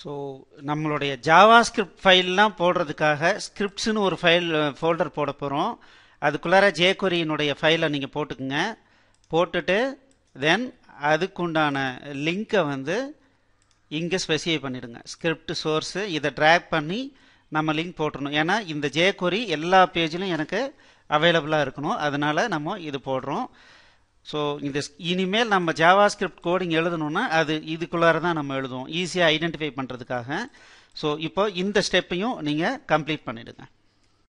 so நம்மளுடைய Java script ஃபைல்லாம் போடுறதுக்காக ஸ்கிரிப்ட்ஸ்னு ஒரு ஃபைல் ஃபோல்டர் போட போகிறோம் அதுக்குள்ளார ஜேகொரியினுடைய ஃபைலை நீங்கள் போட்டுக்குங்க போட்டுட்டு தென் அதுக்குண்டான லிங்கை வந்து இங்கே ஸ்பெசிஃபை பண்ணிடுங்க ஸ்கிரிப்ட் சோர்ஸு இதை ட்ராக் பண்ணி நம்ம லிங்க் போட்டுருணும் ஏன்னா இந்த ஜேகொரி எல்லா பேஜ்லையும் எனக்கு அவைலபிளாக இருக்கணும் அதனால நம்ம இது போடுறோம் ஸோ இந்த இனிமேல் நம்ம ஜாவா ஸ்கிரிப்ட் கோடிங் எழுதணும்னா அது இதுக்குள்ளார தான் நம்ம எழுதுவோம் ஈஸியாக ஐடென்டிஃபை பண்ணுறதுக்காக ஸோ இப்போ இந்த ஸ்டெப்பையும் நீங்கள் கம்ப்ளீட் பண்ணிடுங்க